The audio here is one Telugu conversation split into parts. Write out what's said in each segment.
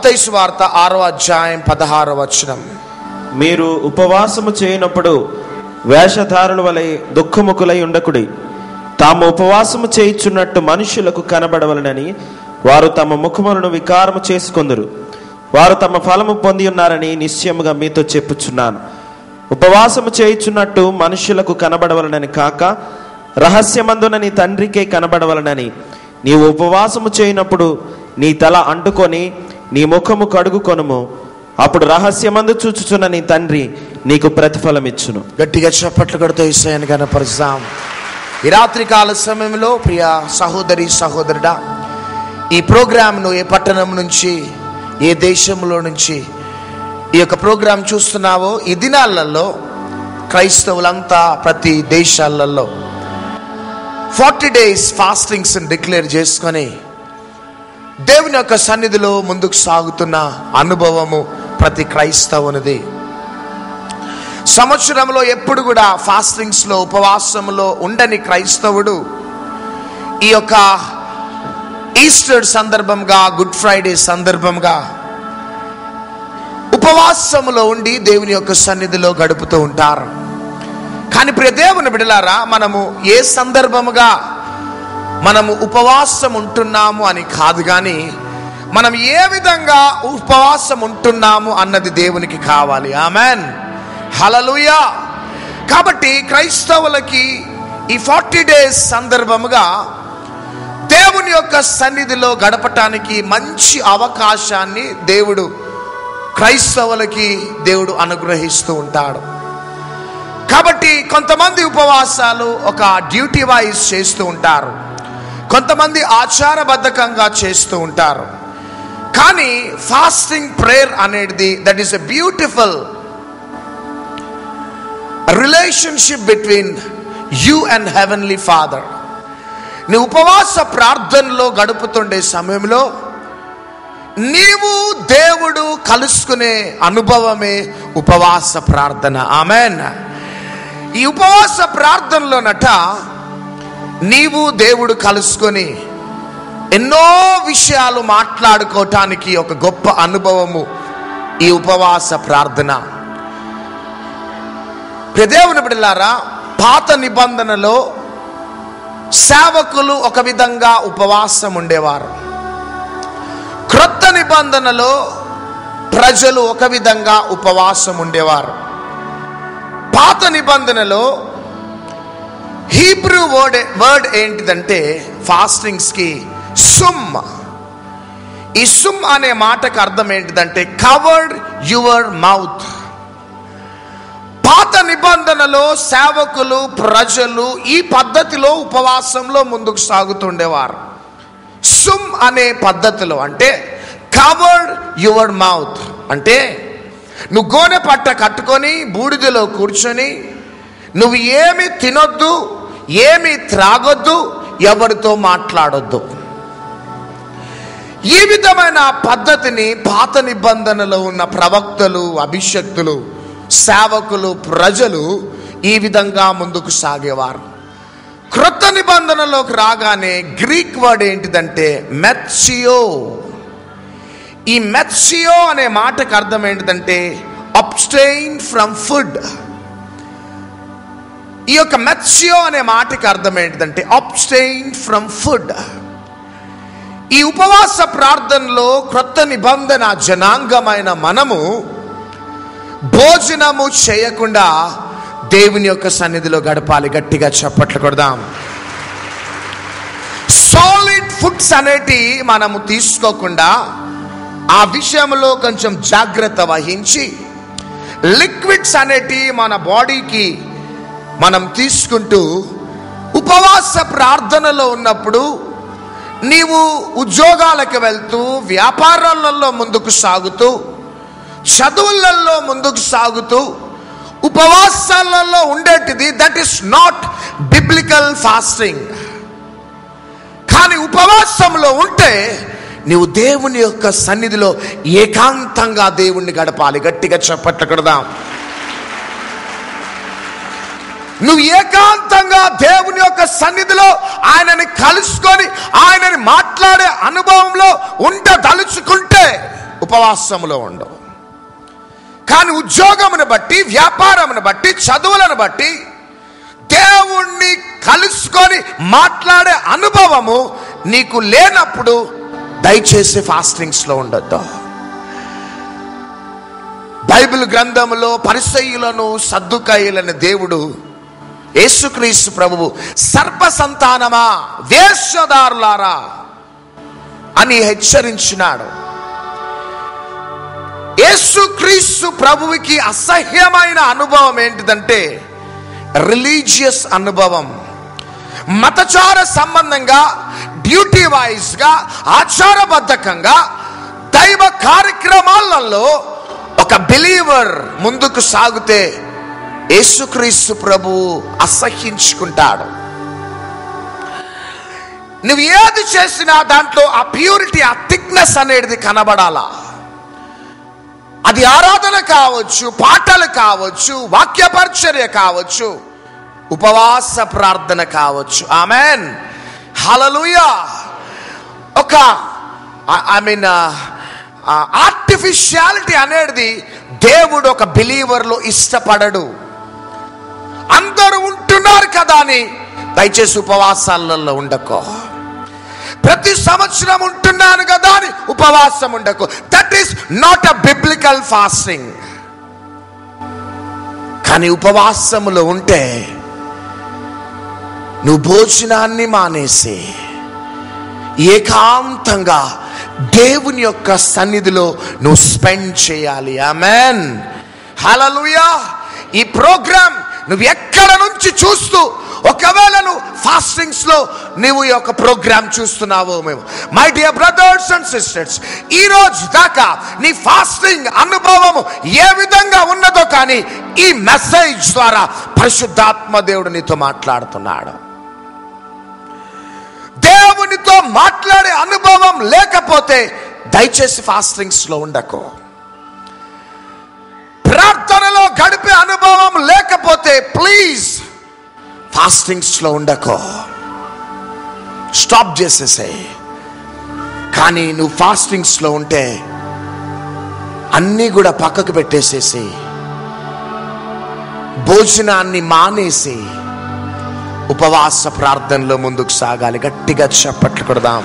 మత్తైసు వార్త ఆరో అధ్యాయం పదహారో వచనం మీరు ఉపవాసము చేయనప్పుడు వేషధారుల వలె దుఃఖముకులై ఉండకుడి తాము ఉపవాసము చేయుచున్నట్టు మనుషులకు కనబడవలనని వారు తమ ముఖములను వికారము చేసుకొందురు వారు తమ ఫలము పొంది ఉన్నారని నిశ్చయముగా మీతో చెప్పుచున్నాను ఉపవాసము చేయుచున్నట్టు మనుషులకు కనబడవలనని కాక రహస్యమందున నీ తండ్రికే కనబడవలనని నీవు ఉపవాసము చేయనప్పుడు నీ తల అంటుకొని నీ ముఖము కడుగుకొనుము అప్పుడు రహస్యమందు చూచుచున్న నీ తండ్రి నీకు ప్రతిఫలం ఇచ్చును గట్టిగా చప్పట్లు కొడుతూ ఇస్తాయని కనపరుస్తాం ఈ రాత్రి కాల సమయంలో ప్రియ సహోదరి సహోదరుడా ఈ ప్రోగ్రామ్ను ఏ పట్టణం నుంచి ఏ దేశంలో నుంచి ఈ యొక్క ప్రోగ్రాం చూస్తున్నావో ఈ దినాలలో క్రైస్తవులంతా ప్రతి దేశాలలో ఫార్టీ డేస్ ఫాస్టింగ్స్ డిక్లేర్ చేసుకొని దేవుని యొక్క సన్నిధిలో ముందుకు సాగుతున్న అనుభవము ప్రతి క్రైస్తవునిది సంవత్సరంలో ఎప్పుడు కూడా ఫాస్టింగ్స్లో ఉపవాసంలో ఉండని క్రైస్తవుడు ఈ యొక్క ఈస్టర్ సందర్భంగా గుడ్ ఫ్రైడే సందర్భంగా ఉపవాసములో ఉండి దేవుని యొక్క సన్నిధిలో గడుపుతూ ఉంటారు కానీ ప్రియ దేవుని బిడలారా మనము ఏ సందర్భముగా మనము ఉపవాసం ఉంటున్నాము అని కాదు కానీ మనం ఏ విధంగా ఉపవాసం ఉంటున్నాము అన్నది దేవునికి కావాలి ఆమెన్ హలలుయా కాబట్టి క్రైస్తవులకి ఈ ఫార్టీ డేస్ సందర్భముగా దేవుని యొక్క సన్నిధిలో గడపటానికి మంచి అవకాశాన్ని దేవుడు క్రైస్తవులకి దేవుడు అనుగ్రహిస్తూ ఉంటాడు కాబట్టి కొంతమంది ఉపవాసాలు ఒక డ్యూటీ వైజ్ చేస్తూ ఉంటారు కొంతమంది ఆచారబద్ధకంగా చేస్తూ ఉంటారు కానీ ఫాస్టింగ్ ప్రేయర్ అనేది that is a beautiful relationship between you and heavenly father నీ ఉపవాస ప్రార్థనలో గడుపుతుండే సమయంలో నీవు దేవుడు కలుసుకునే అనుభవమే ఉపవాస ప్రార్థన ఆమెన్ ఈ ఉపవాస ప్రార్థనలోనట నీవు దేవుడు కలుసుకొని ఎన్నో విషయాలు మాట్లాడుకోవటానికి ఒక గొప్ప అనుభవము ఈ ఉపవాస ప్రార్థన ప్రదేవుని బిడ్డలారా పాత నిబంధనలో సేవకులు ఒక విధంగా ఉపవాసం ఉండేవారు క్రొత్త నిబంధనలో ప్రజలు ఒక విధంగా ఉపవాసం ఉండేవారు పాత నిబంధనలో హీబ్రూ వర్డ్ వర్డ్ ఏంటిదంటే ఫాస్టింగ్స్కి సుమ్ ఈ సుమ్ అనే మాటకు అర్థం ఏంటిదంటే కవర్డ్ యువర్ మౌత్ పాత నిబంధనలో సేవకులు ప్రజలు ఈ పద్ధతిలో ఉపవాసంలో ముందుకు సాగుతుండేవారు సుమ్ అనే పద్ధతిలో అంటే కవర్డ్ యువర్ మౌత్ అంటే నువ్వు గోనె పట్ట కట్టుకొని బూడిదలో కూర్చొని నువ్వు ఏమి తినొద్దు ఏమి త్రాగొద్దు ఎవరితో మాట్లాడొద్దు ఈ విధమైన పద్ధతిని పాత నిబంధనలో ఉన్న ప్రవక్తలు అభిషక్తులు సేవకులు ప్రజలు ఈ విధంగా ముందుకు సాగేవారు క్రొత్త నిబంధనలోకి రాగానే గ్రీక్ వర్డ్ ఏంటిదంటే మెత్సియో ఈ మెత్సియో అనే మాటకు అర్థం ఏంటిదంటే అబ్స్టైన్ ఫ్రమ్ ఫుడ్ ఈ యొక్క మెత్సియో అనే మాటకి అర్థం ఏంటిదంటే అబ్స్టైన్ ఫ్రమ్ ఫుడ్ ఈ ఉపవాస ప్రార్థనలో క్రొత్త నిబంధన జనాంగమైన మనము భోజనము చేయకుండా దేవుని యొక్క సన్నిధిలో గడపాలి గట్టిగా చప్పట్లు కొడదాం సాలిడ్ ఫుడ్స్ అనేటి మనము తీసుకోకుండా ఆ విషయంలో కొంచెం జాగ్రత్త వహించి లిక్విడ్స్ అనేటి మన బాడీకి మనం తీసుకుంటూ ఉపవాస ప్రార్థనలో ఉన్నప్పుడు నీవు ఉద్యోగాలకు వెళ్తూ వ్యాపారాలలో ముందుకు సాగుతూ చదువులలో ముందుకు సాగుతూ ఉపవాసాలలో ఉండేటిది that is not biblical fasting కానీ ఉపవాసంలో ఉంటే నీవు దేవుని యొక్క సన్నిధిలో ఏకాంతంగా దేవుణ్ణి గడపాలి గట్టిగా చప్పట్లు కొడదాం నువ్వు ఏకాంతంగా దేవుని యొక్క సన్నిధిలో ఆయనని కలుసుకొని ఆయనని మాట్లాడే అనుభవంలో ఉండదలుచుకుంటే ఉపవాసములో ఉండవు కానీ ఉద్యోగమును బట్టి వ్యాపారమును బట్టి చదువులను బట్టి దేవుణ్ణి కలుసుకొని మాట్లాడే అనుభవము నీకు లేనప్పుడు దయచేసి ఫాస్టింగ్స్లో ఉండొద్దు బైబిల్ గ్రంథములో పరిసయ్యులను సద్దుకాయులను దేవుడు యేసుక్రీస్తు ప్రభువు సర్ప సంతానమా వేషధారులారా అని హెచ్చరించినాడు యేసుక్రీస్తు ప్రభువుకి అసహ్యమైన అనుభవం ఏంటిదంటే రిలీజియస్ అనుభవం మతచార సంబంధంగా డ్యూటీ వైజ్గా ఆచారబద్ధకంగా దైవ కార్యక్రమాలలో ఒక బిలీవర్ ముందుకు సాగితే యేసుక్రీస్తు ప్రభువు అసహ్యించుకుంటాడు నువ్వు ఏది చేసినా దాంట్లో ఆ ప్యూరిటీ ఆ థిక్నెస్ అనేది కనబడాలా అది ఆరాధన కావచ్చు పాటలు కావచ్చు వాక్య పరిచర్య కావచ్చు ఉపవాస ప్రార్థన కావచ్చు ఆమెన్ హలలుయా ఒక ఐ మీన్ ఆర్టిఫిషియాలిటీ అనేది దేవుడు ఒక బిలీవర్లో ఇష్టపడడు అందరూ ఉంటున్నారు కదా అని దయచేసి ఉపవాసాలలో ఉండకో ప్రతి సంవత్సరం ఉంటున్నాను కదా అని ఉపవాసం ఉండకు that is not a biblical fasting కానీ ఉపవాసములో ఉంటే నువ్వు భోజనాన్ని మానేసి ఏకాంతంగా దేవుని యొక్క సన్నిధిలో నువ్వు స్పెండ్ చేయాలి ఆమెన్ హలలుయా ఈ ప్రోగ్రామ్ నువ్వు ఎక్కడ నుంచి చూస్తూ ఒకవేళ నువ్వు ఫాస్టింగ్స్ లో నువ్వు ఈ యొక్క ప్రోగ్రామ్ చూస్తున్నావో మేము my dear brothers and sisters ఈ రోజు దాకా నీ ఫాస్టింగ్ అనుభవము ఏ విధంగా ఉన్నదో కానీ ఈ మెసేజ్ ద్వారా పరిశుద్ధాత్మ దేవుడు నీతో మాట్లాడుతున్నాడు దేవునితో మాట్లాడే అనుభవం లేకపోతే దయచేసి ఫాస్టింగ్స్ లో ఉండకు ప్రార్థనలో గడిపే అనుభవం లేకపోతే ప్లీజ్ ఫాస్టింగ్స్ లో ఉండకో స్టాప్ చేసేసాయి కానీ నువ్వు ఫాస్టింగ్స్ లో ఉంటే అన్నీ కూడా పక్కకు పెట్టేసేసి భోజనాన్ని మానేసి ఉపవాస ప్రార్థనలో ముందుకు సాగాలి గట్టిగా చప్పట్లు కొడదాం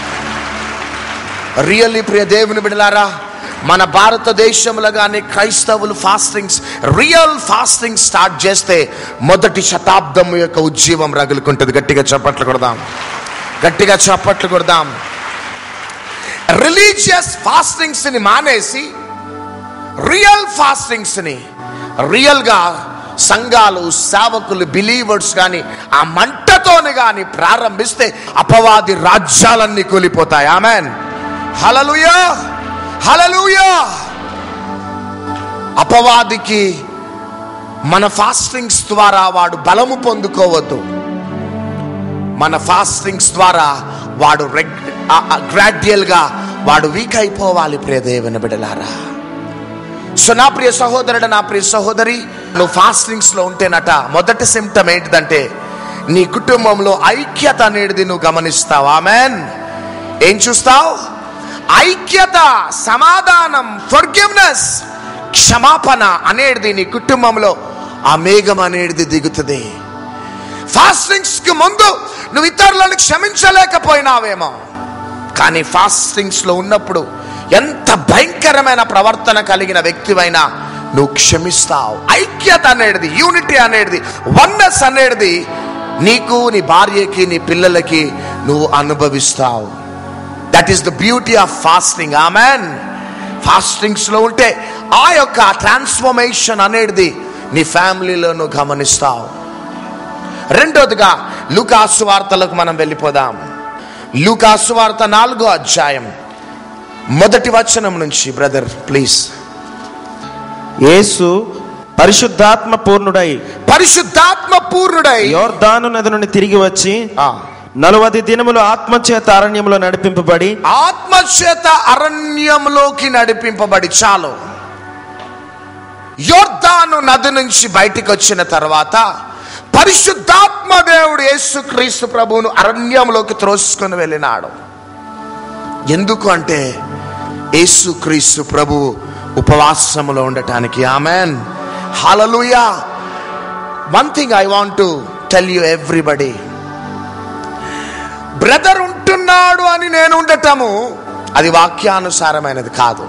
రియల్లీ ప్రియ దేవుని బిడలారా మన భారతదేశంలో కానీ క్రైస్తవులు ఫాస్టింగ్స్ రియల్ ఫాస్టింగ్ స్టార్ట్ చేస్తే మొదటి శతాబ్దం యొక్క ఉజ్జీవం రగులుకుంటుంది గట్టిగా చప్పట్లు కొడదాం గట్టిగా చప్పట్లు కొడదాం రిలీజియస్ ఫాస్టింగ్స్ని మానేసి రియల్ ఫాస్టింగ్స్ని రియల్గా సంఘాలు సేవకులు బిలీవర్స్ కానీ ఆ మంటతోని కానీ ప్రారంభిస్తే అపవాది రాజ్యాలన్నీ కూలిపోతాయి ఆమెన్ హలలుయా హలలుయా అపవాదికి మన ఫాస్టింగ్స్ ద్వారా వాడు బలము పొందుకోవద్దు మన ఫాస్టింగ్స్ ద్వారా వాడు గ్రాడ్యువల్గా వాడు వీక్ అయిపోవాలి ప్రియ దేవుని బిడలారా సో నా ప్రియ సహోదరుడు నా ప్రియ సహోదరి నువ్వు ఫాస్టింగ్స్ లో ఉంటేనట మొదటి సిమ్టమ్ ఏంటిదంటే నీ కుటుంబంలో ఐక్యత అనేది నువ్వు గమనిస్తావు ఆమెన్ ఏం చూస్తావు ఐక్యత సమాధానం ఫర్గివ్నెస్ క్షమాపణ అనేది నీ కుటుంబంలో ఆ మేఘం అనేది దిగుతుంది ఫాస్టింగ్స్ కి ముందు నువ్వు ఇతరులను క్షమించలేకపోయినావేమో కానీ ఫాస్టింగ్స్ లో ఉన్నప్పుడు ఎంత భయంకరమైన ప్రవర్తన కలిగిన వ్యక్తివైనా నువ్వు క్షమిస్తావు ఐక్యత అనేది యూనిటీ అనేది వన్నెస్ అనేది నీకు నీ భార్యకి నీ పిల్లలకి నువ్వు అనుభవిస్తావు that is the beauty of fasting amen fastings లో ఉంటే ఆ యొక్క ట్రాన్స్ఫర్మేషన్ అనేది నీ ఫ్యామిలీలో నువ్వు గమనిస్తావు రెండోదిగా లూకాసు వార్తలకు మనం వెళ్ళిపోదాం లూకాసు వార్త నాలుగో అధ్యాయం మొదటి వచనం నుంచి బ్రదర్ ప్లీజ్ యేసు పరిశుద్ధాత్మ పూర్ణుడై పరిశుద్ధాత్మ పూర్ణుడై యోర్దాను నది నుండి తిరిగి వచ్చి ఆ, నలువది దినములు ఆత్మచేత అరణ్యంలో నడిపింపబడి ఆత్మచేత అరణ్యంలోకి నడిపింపబడి చాలు యోర్దాను నది నుంచి బయటికి వచ్చిన తర్వాత పరిశుద్ధాత్మ దేవుడు యేసుక్రీస్తు ప్రభువును అరణ్యంలోకి త్రోసుకొని వెళ్ళినాడు ఎందుకు అంటే యేసుక్రీస్తు ప్రభు ఉపవాసములో ఉండటానికి amen hallelujah one thing I want to tell you everybody brother ఉంటున్నాడు అని నేను ఉండటము అది వాక్యానుసారమైనది కాదు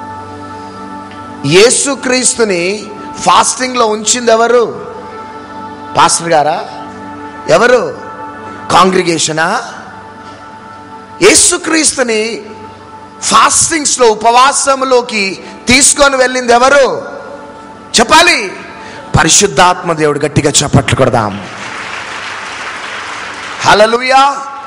యేసుక్రీస్తుని ఫాస్టింగ్ లో ఉంచింది ఎవరు పాస్టర్ గారా ఎవరు కాంగ్రిగేషనా యేసుక్రీస్తుని ఫాస్టింగ్స్ లో ఉపవాసంలోకి తీసుకొని వెళ్ళింది ఎవరు చెప్పాలి పరిశుద్ధాత్మ దేవుడు గట్టిగా చప్పట్లు కొడదాం హలలుయా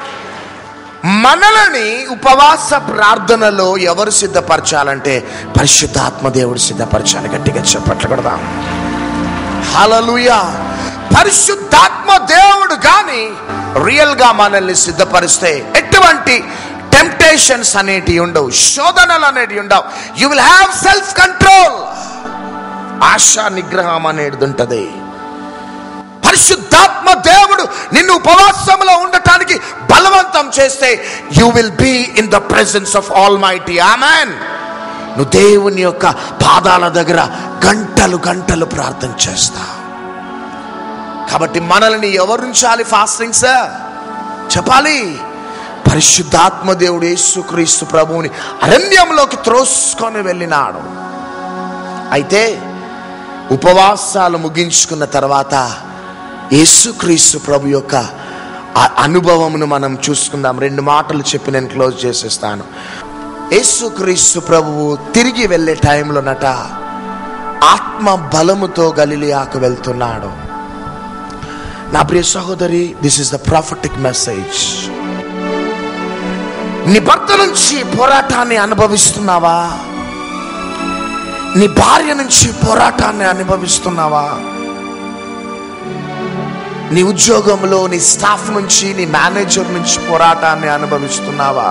మనలని ఉపవాస ప్రార్థనలో ఎవరు సిద్ధపరచాలంటే పరిశుద్ధాత్మ దేవుడు సిద్ధపరచాలి గట్టిగా చప్పట్లు కొడదాం హలలుయా పరిశుద్ధాత్మ దేవుడు కానీ రియల్ గా మనల్ని సిద్ధపరిస్తే ఎటువంటి టెంప్టేషన్స్ అనేటివి ఉండవు శోధనలు అనేటివి ఉండవు you will have self control ఆశా నిగ్రహం అనేది ఉంటుంది పరిశుద్ధాత్మ దేవుడు నిన్ను ఉపవాసంలో ఉండటానికి బలవంతం చేస్తే you will be in the presence of almighty amen నువ్వు దేవుని యొక్క పాదాల దగ్గర గంటలు గంటలు ప్రార్థన చేస్తావు కాబట్టి మనల్ని ఎవరు ఉంచాలి ఫాస్టింగ్స్ చెప్పాలి పరిశుద్ధాత్మ దేవుడు యేసుక్రీస్తు ప్రభువుని అరణ్యంలోకి త్రోసుకొని వెళ్ళినాడు అయితే ఉపవాసాలు ముగించుకున్న తర్వాత యేసుక్రీస్తు ప్రభు యొక్క ఆ అనుభవమును మనం చూసుకుందాం రెండు మాటలు చెప్పి నేను క్లోజ్ చేసేస్తాను యేసుక్రీస్తు ప్రభువు తిరిగి వెళ్ళే టైంలోనట ఆత్మ బలముతో గలిలియాకు వెళ్తున్నాడు నా ప్రియ సహోదరి this is the prophetic message నీ భర్త నుంచి పోరాటాన్ని అనుభవిస్తున్నావా నీ భార్య నుంచి పోరాటాన్ని అనుభవిస్తున్నావా నీ ఉద్యోగంలో నీ స్టాఫ్ నుంచి నీ మేనేజర్ నుంచి పోరాటాన్ని అనుభవిస్తున్నావా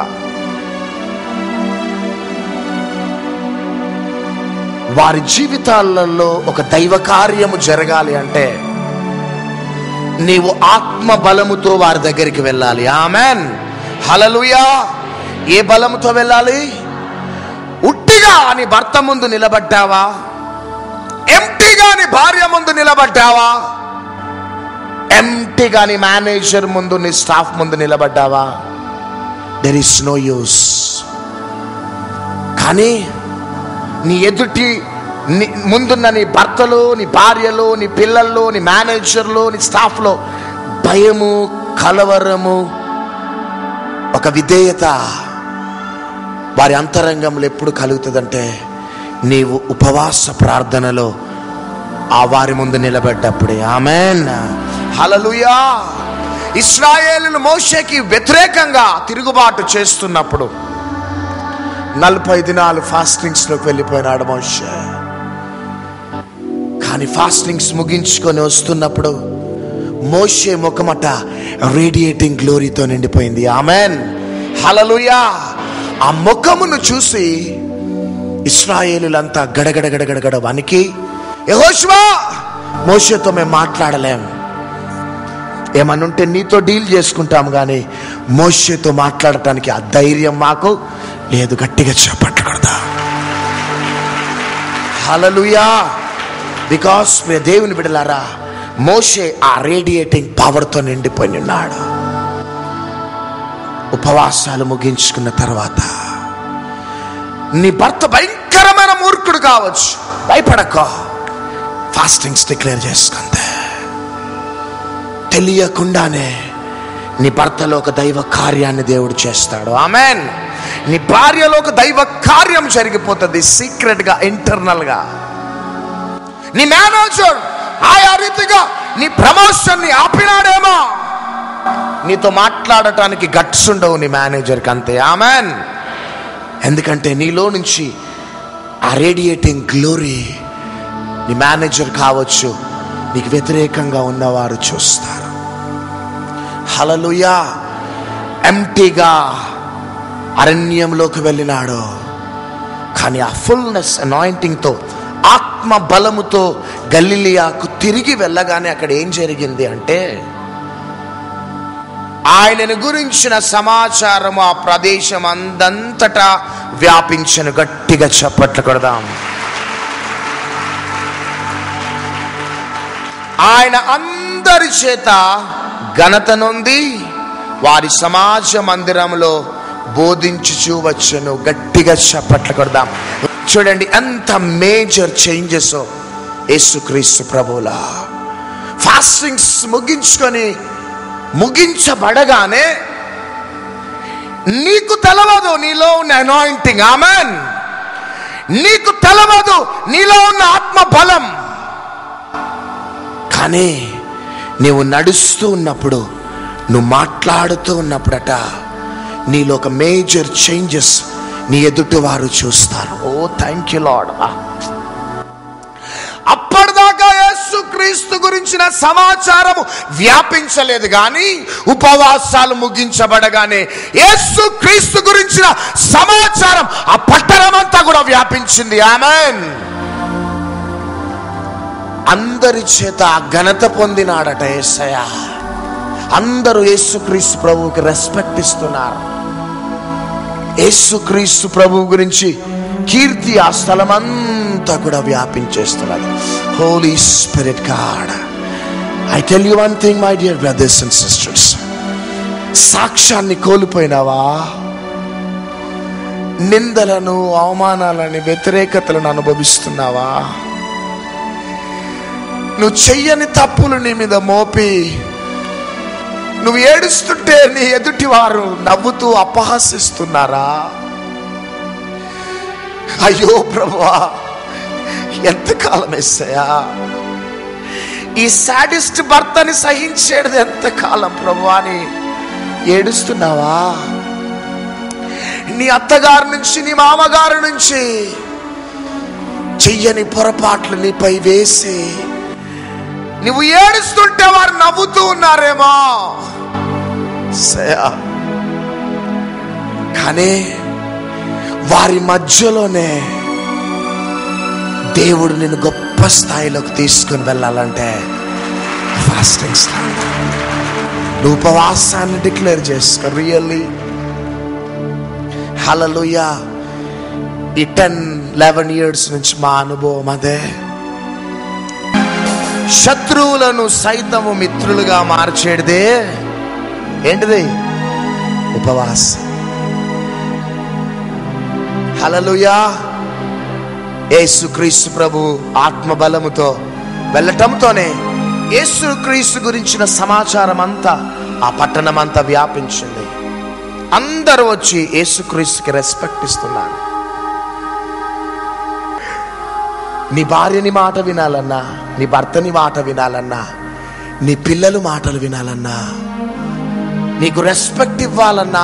వారి జీవితాలలో ఒక దైవ కార్యము జరగాలి అంటే నీవు ఆత్మ బలముతో వారి దగ్గరికి వెళ్ళాలి ఆమెన్ హలలుయా ఏ బలముతో వెళ్ళాలి ఉట్టిగా నీ భర్త ముందు నిలబడ్డావా ఎంటీగా నీ భార్య ముందు నిలబడ్డావా ఎంటీగా నీ మేనేజర్ ముందు నీ స్టాఫ్ ముందు నిలబడ్డావా దెర్ ఇస్ నో యూస్ కానీ నీ ఎదుటి నీ ముందున్న నీ భర్తలు నీ భార్యలు నీ పిల్లల్లో నీ మేనేజర్లు నీ స్టాఫ్లో భయము కలవరము ఒక విధేయత వారి అంతరంగంలో ఎప్పుడు కలుగుతుందంటే నీవు ఉపవాస ప్రార్థనలో ఆ వారి ముందు నిలబడ్డప్పుడే ఆమెన్ హలలుయా ఇస్రాయేలు మోషేకి వ్యతిరేకంగా తిరుగుబాటు చేస్తున్నప్పుడు నలభై దినాలు ఫాస్టింగ్స్ లోకి వెళ్ళిపోయినాడు మోషే కానీ ఫాస్టింగ్స్ ముగించుకొని వస్తున్నప్పుడు మోషే ముఖమట రేడియేటింగ్ గ్లోరీతో నిండిపోయింది ఆమెన్ హలలుయా ఆ ముఖమును చూసి ఇస్రాయేలులంతా గడగడ గడగడగడ వనికి యెహోషువా మోషేతో మేము మాట్లాడలేం ఏమనుంటే నీతో డీల్ చేసుకుంటాం కానీ మోషేతో మాట్లాడటానికి ఆ ధైర్యం మాకు లేదు గట్టిగా చెప్పట్టకూడదా హలలుయా బికాస్ మీరు దేవుని బిడలారా మోషే ఆ రేడియేటింగ్ పవర్తో నిండిపోయి ఉన్నాడు ఉపవాసాలు ముగించుకున్న తర్వాత నీ భర్త భయంకరమైన మూర్ఖుడు కావచ్చు భయపడకో ఫాస్టింగ్స్ డిక్లేర్ చేసుకుందే తెలియకుండానే నీ భర్తలో ఒక దైవ కార్యాన్ని దేవుడు చేస్తాడు ఆమెన్ నీ భార్యలో ఒక దైవ కార్యం జరిగిపోతుంది సీక్రెట్ గా ఇంటర్నల్ గా నీ మేనేజర్ ఆయా రీతిగా నీ ప్రమోషన్ ని ఆపినాడేమో నీతో మాట్లాడటానికి గట్స్ ఉండవు నీ మేనేజర్కి అంతే ఆమెన్ ఎందుకంటే నీలో నుంచి ఆ రేడియేటింగ్ గ్లోరీ నీ మేనేజర్ కావచ్చు నీకు వ్యతిరేకంగా ఉన్నవారు చూస్తారు హలలుయా ఎంటీగా అరణ్యంలోకి వెళ్ళినాడు కానీ ఆ ఫుల్నెస్ అనాయింటింగ్తో ఆత్మ బలముతో గల్లిలియాకు తిరిగి వెళ్ళగానే అక్కడ ఏం జరిగింది అంటే ఆయనను గురించిన సమాచారము ఆ ప్రదేశం అందంతటా వ్యాపించను గట్టిగా చప్పట్లు కొడదాం ఆయన అందరి చేత ఘనత నొంది వారి సమాజ మందిరంలో బోధించుచూ వచ్చను గట్టిగా చప్పట్లు కొడదాం చూడండి ఎంత మేజర్ చేంజెస్ యేసుక్రీస్తు ప్రభువులా ఫాస్టింగ్స్ ముగించుకొని ముగించబడగానే నీకు తెలవదు నీలో ఉన్న అనాయింటింగ్ ఆమెన్ నీకు తెలవదు నీలో ఉన్న ఆత్మ బలం కానీ నీవు నడుస్తూ ఉన్నప్పుడు నువ్వు మాట్లాడుతూ ఉన్నప్పుడట నీలో ఒక మేజర్ చేంజెస్ నీ ఎదుటి వారు చూస్తారు ఓ థ్యాంక్ యూ లాడ్ అప్పటిదాకా యేసు క్రీస్తు గురించిన సమాచారము వ్యాపించలేదు కానీ ఉపవాసాలు ముగించబడగానే యేసు క్రీస్తు గురించిన సమాచారం ఆ పట్టణం అంతా కూడా వ్యాపించింది ఆమెన్ అందరి చేత ఆ ఘనత పొందినాడట యేసయ్య అందరూ యేసుక్రీస్తు ప్రభువుకి రెస్పెక్ట్ ఇస్తున్నారు యేసుక్రీస్తు ప్రభువు గురించి కీర్తి ఆ స్థలం అంతా కూడా వ్యాపించేస్తున్నది holy spirit god I tell you one thing my dear brothers and sisters సాక్ష్యాన్ని కోల్పోయినావా నిందలను అవమానాలని వ్యతిరేకతలను అనుభవిస్తున్నావా నువ్వు చెయ్యని తప్పులు నీ మీద మోపి నువ్వు ఏడుస్తుంటే నీ ఎదుటి వారు నవ్వుతూ అపహాసిస్తున్నారా అయ్యో ప్రభువా ఎంతకాలం వేసాయా ఈ సాడిస్ట్ భర్తని సహించేది ఎంతకాలం ప్రభువా అని ఏడుస్తున్నావా నీ అత్తగారి నుంచి నీ మామగారి నుంచి చెయ్యని పొరపాట్లు నీపై వేసి నువ్వు ఏడుస్తుంటే వారు నవ్వుతూ ఉన్నారేమో సయా. కానీ వారి మధ్యలోనే దేవుడు నిన్ను గొప్ప స్థాయిలోకి తీసుకుని వెళ్ళాలంటే ఫాస్టింగ్ స్టార్ట్ నువ్వు ఉపవాసాన్ని డిక్లేర్ చేసుకో రియల్లీ హలలుయా ఈ టెన్ లెవెన్ ఇయర్స్ నుంచి మా అనుభవం అదే శత్రువులను సైతము మిత్రులుగా మార్చేటిదే ఏంటిది ఉపవాసం హలలుయా యేసుక్రీస్తు ప్రభు ఆత్మబలముతో వెళ్ళటంతోనే యేసుక్రీస్తు గురించిన సమాచారం అంతా ఆ పట్టణం అంతా వ్యాపించింది అందరూ వచ్చి యేసుక్రీస్తుకి రెస్పెక్ట్ ఇస్తున్నారు నీ భార్యని మాట వినాలన్నా నీ భర్తని మాట వినాలన్నా నీ పిల్లలు మాటలు వినాలన్నా నీకు రెస్పెక్ట్ ఇవ్వాలన్నా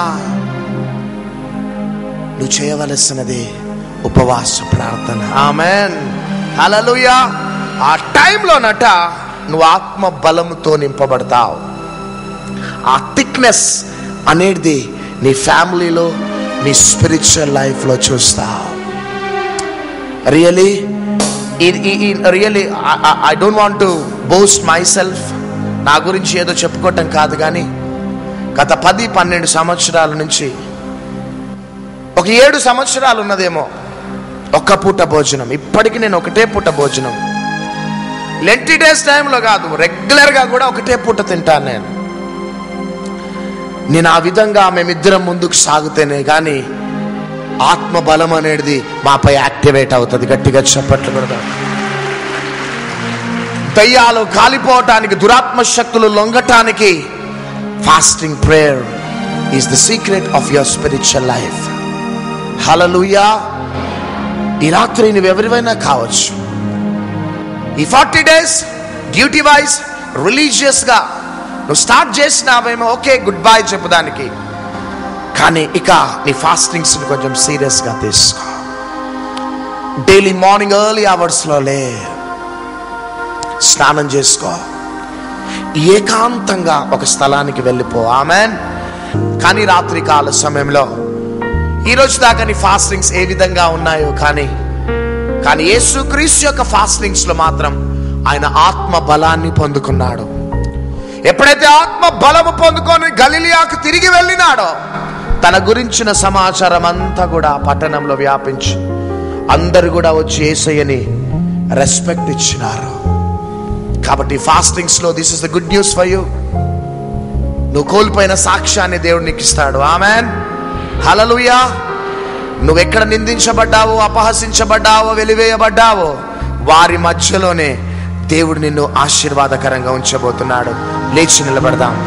నువ్వు చేయవలసినది ఉపవాస ప్రార్థన ఆమెన్ హల్లెలూయా ఆ టైంలో నట నువ్వు ఆత్మ బలముతో నింపబడతావు ఆ థిక్నెస్ అనేది నీ ఫ్యామిలీలో నీ స్పిరిచువల్ లైఫ్లో చూస్తావు really really I don't want to boast myself నా గురించి ఏదో చెప్పుకోవటం కాదు కానీ గత పది పన్నెండు సంవత్సరాల నుంచి ఒక ఏడు సంవత్సరాలు ఉన్నదేమో ఒక్క పూట భోజనం ఇప్పటికి నేను ఒకటే పూట భోజనం లెంటి డేస్ టైంలో కాదు రెగ్యులర్గా కూడా ఒకటే పూట తింటాను నేను నేను ఆ విధంగా మేమిద్దరం ముందుకు సాగుతేనే కానీ ఆత్మ బలం అనేది మాపై యాక్టివేట్ అవుతుంది గట్టిగా చెప్పట్లు కూడా దయ్యాలు కాలిపోవటానికి దురాత్మ శక్తులు లొంగటానికి fasting prayer is the secret of your spiritual life hallelujah ఈ రాత్రి నువ్వు ఎవరివైనా కావచ్చు ఈ ఫార్టీ డేస్ డ్యూటీ వైజ్ రిలీజియస్గా నువ్వు స్టార్ట్ చేసినావేమో ఓకే గుడ్ బై చెప్పడానికి కానీ ఇక నీ ఫాస్టింగ్స్ కొంచెం సీరియస్గా తీసుకో డైలీ మార్నింగ్ ఎర్లీ అవర్స్లో లే స్నానం చేసుకో ఏకాంతంగా ఒక స్థలానికి వెళ్ళిపో ఆమెన్ కానీ రాత్రి కాల సమయంలో ఈ రోజు దాకా నీ ఫాస్టింగ్స్ ఏ విధంగా ఉన్నాయో కానీ కానీ యేసుక్రీస్తు యొక్క ఫాస్టింగ్స్ లో మాత్రం ఆయన ఆత్మ బలాన్ని పొందుకున్నాడు ఎప్పుడైతే ఆత్మ బలము పొందుకొని గలిలియాకు తిరిగి వెళ్ళినాడో తన గురించిన సమాచారం అంతా కూడా ఆ పట్టణంలో వ్యాపించి అందరు కూడా వచ్చి ఏసయ్యని రెస్పెక్ట్ ఇచ్చినారు కాబట్టి ఫాస్టింగ్స్ లో this is the good news for you నువ్వు కోల్పోయిన సాక్ష్యాన్ని దేవుడు నీకు ఇస్తాడు ఆమెన్ హలలుయా నువ్వెక్కడ నిందించబడ్డావో అపహసించబడ్డావో వెలివేయబడ్డావో వారి మధ్యలోనే దేవుడు నిన్ను ఆశీర్వాదకరంగా ఉంచబోతున్నాడు లేచి నిలబడదాం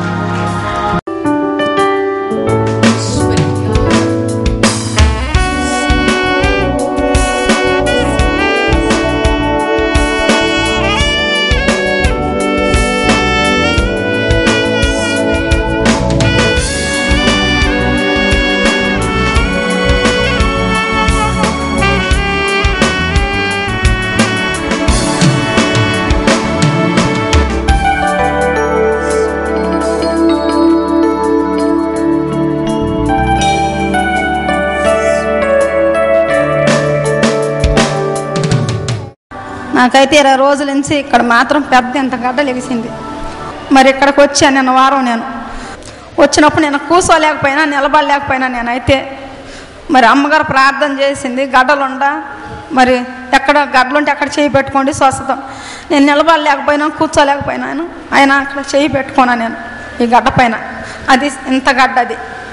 నాకైతే ఇరవై రోజుల నుంచి ఇక్కడ మాత్రం పెద్ద ఇంత గడ్డ లెగిసింది మరి ఇక్కడికి వచ్చాను నిన్న వారం నేను వచ్చినప్పుడు నేను కూర్చోలేకపోయినా నిలబడలేకపోయినా నేనైతే మరి అమ్మగారు ప్రార్థన చేసింది గడ్డలుండ మరి ఎక్కడ గడ్డలుంటే ఎక్కడ చేయి పెట్టుకోండి స్వస్థత నేను నిలబడలేకపోయినా కూర్చోలేకపోయినాను ఆయన అక్కడ చేయి పెట్టుకున్నా నేను ఈ గడ్డ పైన అది ఇంత గడ్డ అది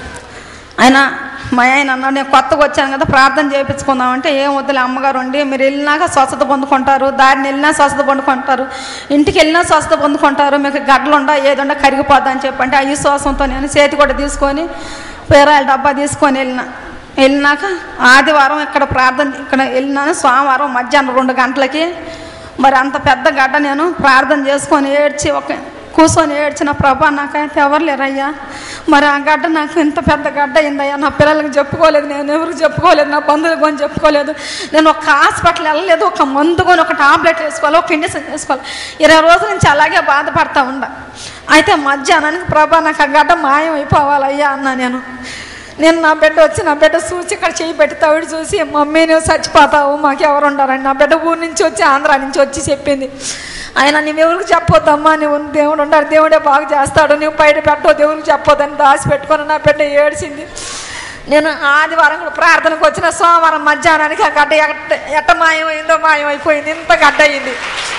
ఆయన మా ఆయన అన్నాడు నేను కొత్తగా వచ్చాను కదా ప్రార్థన చేయించుకుందామంటే ఏం వద్దులే అమ్మగారు ఉండి మీరు వెళ్ళినాక స్వస్థత పొందుకుంటారు దారిని వెళ్ళినా స్వస్థత పొందుకుంటారు ఇంటికి వెళ్ళినా స్వస్థత పొందుకుంటారు మీకు గడ్డలుండా ఏదుండా కరిగిపోద్దా అని చెప్పంటే ఆ విశ్వాసంతో నేను చేతి కూడా తీసుకొని పేరాల డబ్బా తీసుకొని వెళ్ళిన వెళ్ళినాక ఆదివారం ఇక్కడ ప్రార్థన ఇక్కడ వెళ్ళినాను సోమవారం మధ్యాహ్నం రెండు గంటలకి మరి అంత పెద్ద గడ్డ నేను ప్రార్థన చేసుకొని ఏడ్చి ఒక కూర్చొని ఏడ్చిన ప్రభా నాకైతే ఎవరు లేరయ్యా మరి ఆ గడ్డ నాకు ఇంత పెద్ద గడ్డ అయిందయ్యా నా పిల్లలకి చెప్పుకోలేదు నేను ఎవరికి చెప్పుకోలేదు నా బంధువులకు కొని చెప్పుకోలేదు నేను ఒక హాస్పిటల్ వెళ్ళలేదు ఒక మందు కొని ఒక టాబ్లెట్ వేసుకోవాలి ఒక ఇంజక్షన్ చేసుకోవాలి ఇరవై రోజుల నుంచి అలాగే బాధపడతా ఉండ అయితే మధ్యాహ్నానికి ప్రభా నాకు ఆ గడ్డ మాయం అయిపోవాలయ్యా అన్నా నేను నేను నా బిడ్డ వచ్చి నా బిడ్డ చూసి ఇక్కడ చేయి పెట్టి తవిడి చూసి మమ్మీ నువ్వు చచ్చిపోతావు మాకు ఎవరు ఉండాలని నా బిడ్డ ఊరి నుంచి వచ్చి ఆంధ్ర నుంచి వచ్చి చెప్పింది ఆయన నువ్వు ఎవరికి చెప్పొద్దమ్మా నువ్వు దేవుడు ఉండాడు దేవుడే బాగా చేస్తాడు నువ్వు బయట పెట్టవు దేవుడికి చెప్పొద్దని దాచి పెట్టుకొని నా బిడ్డ ఏడ్చింది నేను ఆదివారం కూడా ప్రార్థనకు వచ్చిన సోమవారం మధ్యాహ్నానికి ఆ గడ్డ ఎట్ట ఎట్ట మాయమైందో మాయమైపోయింది ఇంత గడ్డ అయింది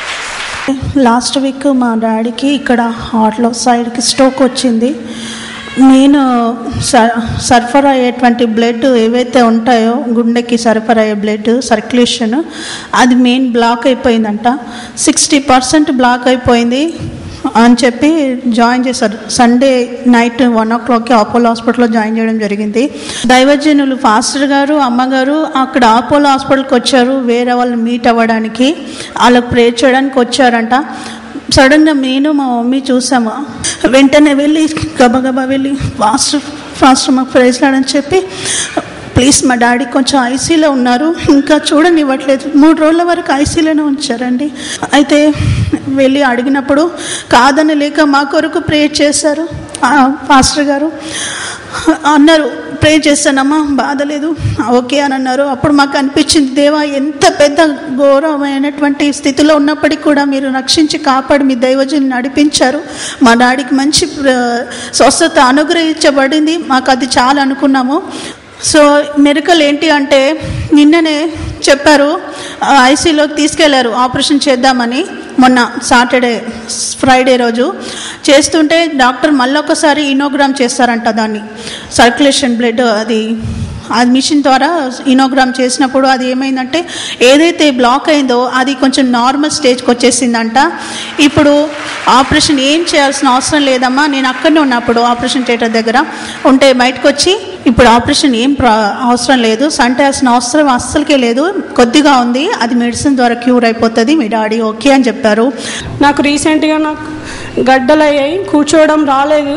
లాస్ట్ వీక్ మా డాడీకి ఇక్కడ హార్ట్లో సైడ్కి స్ట్రోక్ వచ్చింది నేను స- సరఫరా అయ్యేటువంటి బ్లడ్ ఏవైతే ఉంటాయో గుండెకి సరఫరా అయ్యే బ్లడ్ సర్క్యులేషన్ అది మెయిన్ బ్లాక్ అయిపోయిందంట సిక్స్టీ పర్సెంట్ బ్లాక్ అయిపోయింది అని చెప్పి జాయిన్ చేశారు సండే నైట్ వన్ ఓ క్లాక్కి అపోలో హాస్పిటల్లో జాయిన్ చేయడం జరిగింది దైవజనులు ఫాస్టర్ గారు అమ్మగారు అక్కడ అపోలో హాస్పిటల్కి వచ్చారు వేరే వాళ్ళు మీట్ అవ్వడానికి వాళ్ళకి ప్రే చేయడానికి వచ్చారంట సడన్గా నేను మా మమ్మీ చూసాము వెంటనే వెళ్ళి గబగబా వెళ్ళి ఫాస్ట్ ఫాస్ట్ మాకు ప్రైజ్ అని చెప్పి ప్లీజ్ మా డాడీ కొంచెం ఐసీలో ఉన్నారు ఇంకా చూడనివ్వట్లేదు మూడు రోజుల వరకు ఐసీలోనే ఉంచారండి అయితే వెళ్ళి అడిగినప్పుడు కాదని లేక మా కొరకు ప్రే చేశారు ఆ, పాస్టర్ గారు అన్నారు ప్రే చేస్తానమ్మా బాధ లేదు ఓకే అని అన్నారు అప్పుడు మాకు అనిపించింది దేవా ఎంత పెద్ద ఘోరమైనటువంటి స్థితిలో ఉన్నప్పటికీ కూడా మీరు రక్షించి కాపాడి మీ దైవజుని నడిపించారు మా డాడీకి మంచి ప్ర- స్వస్థత అనుగ్రహించబడింది మాకు అది చాలా అనుకున్నాము సో మెరుకలు ఏంటి అంటే నిన్ననే చెప్పారు ఐసీలోకి తీసుకెళ్లారు ఆపరేషన్ చేద్దామని మొన్న సాటర్డే ఫ్రైడే రోజు చేస్తుంటే డాక్టర్ మళ్ళొకసారి ఇనోగ్రామ్ చేస్తారంట దాన్ని సర్క్యులేషన్ బ్లడ్ అది ఆ మిషన్ ద్వారా ఇనోగ్రామ్ చేసినప్పుడు అది ఏమైందంటే ఏదైతే బ్లాక్ అయిందో అది కొంచెం నార్మల్ స్టేజ్కి వచ్చేసిందంట ఇప్పుడు ఆపరేషన్ ఏం చేయాల్సిన అవసరం లేదమ్మా నేను అక్కడనే ఉన్నప్పుడు ఆపరేషన్ థియేటర్ దగ్గర ఉంటే బయటకు వచ్చి ఇప్పుడు ఆపరేషన్ ఏం ప్రా అవసరం లేదు సంటేయాల్సిన అవసరం అస్సలకే లేదు కొద్దిగా ఉంది అది మెడిసిన్ ద్వారా క్యూర్ అయిపోతుంది మీ డాడీ ఓకే అని చెప్పారు నాకు రీసెంట్గా నాకు గడ్డలు అయ్యాయి కూర్చోవడం రాలేదు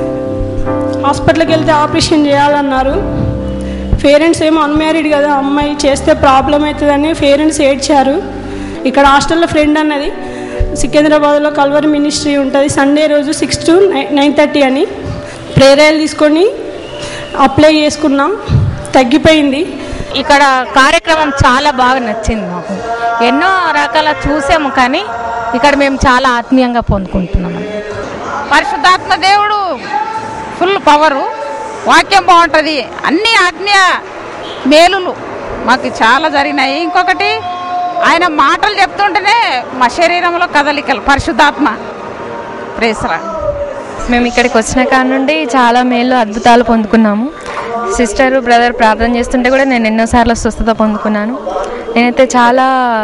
హాస్పిటల్కి వెళ్తే ఆపరేషన్ చేయాలన్నారు పేరెంట్స్ ఏమో అన్మ్యారీడ్ కదా అమ్మాయి చేస్తే ప్రాబ్లం అవుతుందని పేరెంట్స్ ఏడ్చారు ఇక్కడ హాస్టల్లో ఫ్రెండ్ అన్నది సికింద్రాబాద్లో కల్వరి మినిస్ట్రీ ఉంటుంది సండే రోజు సిక్స్ టు నైన్ థర్టీ అని ప్రేరాయలు తీసుకొని అప్లై చేసుకున్నాం తగ్గిపోయింది ఇక్కడ కార్యక్రమం చాలా బాగా నచ్చింది మాకు ఎన్నో రకాల చూసాము కానీ ఇక్కడ మేము చాలా ఆత్మీయంగా పొందుకుంటున్నాం పరిశుద్ధాత్మ దేవుడు ఫుల్ పవరు వాక్యం బాగుంటుంది అన్ని ఆత్మీయ మేలులు మాకు చాలా జరిగినాయి ఇంకొకటి ఆయన మాటలు చెప్తుంటేనే మా శరీరంలో కదలికలు పరిశుద్ధాత్మ ప్రేసరా మేము ఇక్కడికి వచ్చిన కాడ నుండి చాలా మేలు అద్భుతాలు పొందుకున్నాము సిస్టర్ బ్రదర్ ప్రార్థన చేస్తుంటే కూడా నేను ఎన్నోసార్లు స్వస్థత పొందుకున్నాను నేనైతే చాలా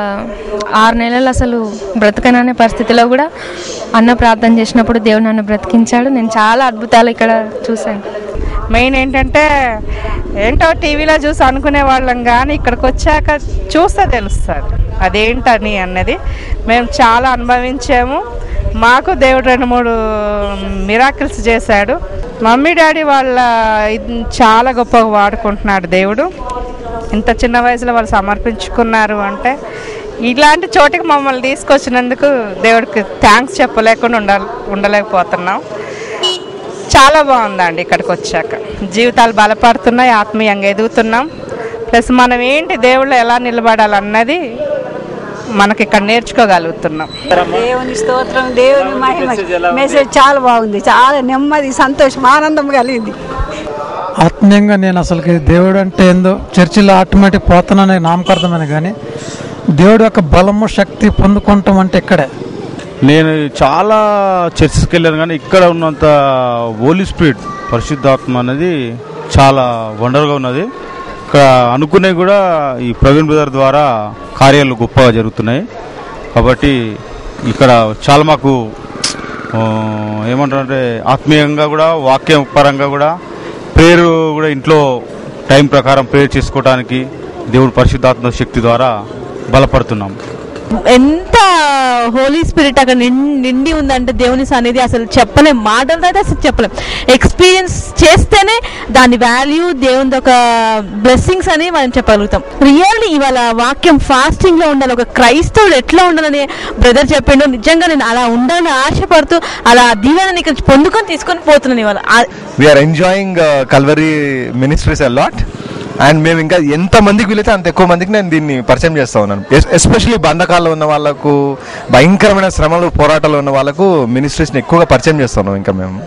ఆరు నెలలు అసలు బ్రతకననే పరిస్థితిలో కూడా అన్న ప్రార్థన చేసినప్పుడు దేవుడు నన్ను బ్రతికించాడు నేను చాలా అద్భుతాలు ఇక్కడ చూశాను మెయిన్ ఏంటంటే ఏంటో టీవీలో చూసి అనుకునే వాళ్ళం కానీ ఇక్కడికి వచ్చాక చూస్తే తెలుస్తుంది అదేంటని అన్నది మేము చాలా అనుభవించాము మాకు దేవుడు రెండు మూడు మిరాకిల్స్ చేశాడు మమ్మీ డాడీ వాళ్ళ ఇది చాలా గొప్పగా వాడుకుంటున్నాడు దేవుడు ఇంత చిన్న వయసులో వాళ్ళు సమర్పించుకున్నారు అంటే ఇలాంటి చోటికి మమ్మల్ని తీసుకొచ్చినందుకు దేవుడికి థ్యాంక్స్ చెప్పలేకుండా ఉండాలి ఉండలేకపోతున్నాం చాలా బాగుందండి ఇక్కడికి వచ్చాక జీవితాలు బలపడుతున్నాయి ఆత్మీయంగా ఎదుగుతున్నాం ప్లస్ మనం ఏంటి దేవుళ్ళు ఎలా నిలబడాలన్నది మనకి ఇక్కడ నేర్చుకోగలుగుతున్నాం దేవుని స్తోత్రం దేవుని మహిమ మెసేజ్ చాలా బాగుంది చాలా నెమ్మది సంతోషం ఆనందం కలిగింది ఆత్మీయంగా నేను అసలుకి దేవుడు అంటే ఏందో చర్చిలో ఆటోమేటిక్ పోతాననే నామకార్థమైన కానీ దేవుడు యొక్క బలము శక్తి పొందుకుంటాం అంటే ఇక్కడే నేను చాలా చర్చికి వెళ్ళాను కానీ ఇక్కడ ఉన్నంత హోలీ స్పిరిట్ పరిశుద్ధాత్మ అనేది చాలా వండర్గా ఉన్నది ఇక్కడ అనుకునేవి కూడా ఈ ప్రవీణ్ బ్రదర్ ద్వారా కార్యాలు గొప్పగా జరుగుతున్నాయి కాబట్టి ఇక్కడ చాలా మాకు ఆ, ఏమంటారంటే ఆత్మీయంగా కూడా వాక్యం పరంగా కూడా ప్రేయర్ కూడా ఇంట్లో టైం ప్రకారం ప్రేయర్ చేసుకోవడానికి దేవుడు పరిశుద్ధాత్మ శక్తి ద్వారా బలపడుతున్నాం ఎంత హోలీ స్పిరిట్ అక్కడ నిం- నిండి ఉందంటే దేవుని సన్నిధి అసలు చెప్పలేం మాటలతో అయితే అసలు చెప్పలేం ఎక్స్పీరియన్స్ చేస్తేనే దాని వాల్యూ దేవుని ఒక బ్లెస్సింగ్స్ అని మనం చెప్పగలుగుతాం రియల్లీ ఇవాళ వాక్యం ఫాస్టింగ్ లో ఉండాలి ఒక క్రైస్తవుడు ఎట్లా ఉండాలని బ్రదర్ చెప్పిండు నిజంగా నేను అలా ఉండాలని ఆశపడుతూ అలా దీవెనని ఇక్కడ పొందుకొని తీసుకొని పోతున్నాను ఇవాళ ఆ- we are enjoying Calvary ministries a lot and మేము ఇంకా ఎంత మందికి వీలైతే అంత ఎక్కువ మందికి నేను దీన్ని పరిచయం చేస్తా ఉన్నాను ఎస్పెషల్లీ బంధకాల్లో ఉన్న వాళ్ళకు భయంకరమైన శ్రమలు పోరాటాలు ఉన్న వాళ్ళకు మినిస్ట్రీస్ని ఎక్కువగా పరిచయం చేస్తున్నాం ఇంకా మేము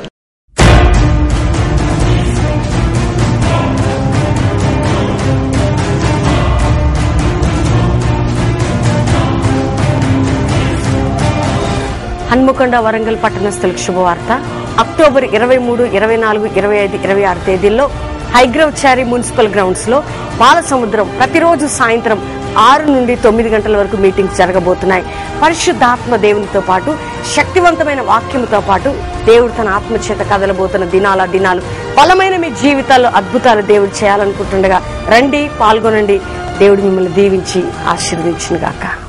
హన్మకొండ వరంగల్ పట్టణస్థులకు శుభవార్త అక్టోబర్ ఇరవై మూడు ఇరవై నాలుగు ఇరవై ఐదు ఇరవై ఆరు తేదీల్లో హైగ్రవ్ చారి మున్సిపల్ గ్రౌండ్స్ లో బాల సముద్రం ప్రతిరోజు సాయంత్రం ఆరు నుండి తొమ్మిది గంటల వరకు మీటింగ్స్ జరగబోతున్నాయి పరిశుద్ధాత్మ దేవునితో పాటు శక్తివంతమైన వాక్యముతో పాటు దేవుడు తన ఆత్మ చేత కదలబోతున్న దినాల దినాలు బలమైన మీ జీవితాల్లో అద్భుతాలు దేవుడు చేయాలనుకుంటుండగా రండి పాల్గొనండి దేవుడు మిమ్మల్ని దీవించి ఆశీర్వదించును గాక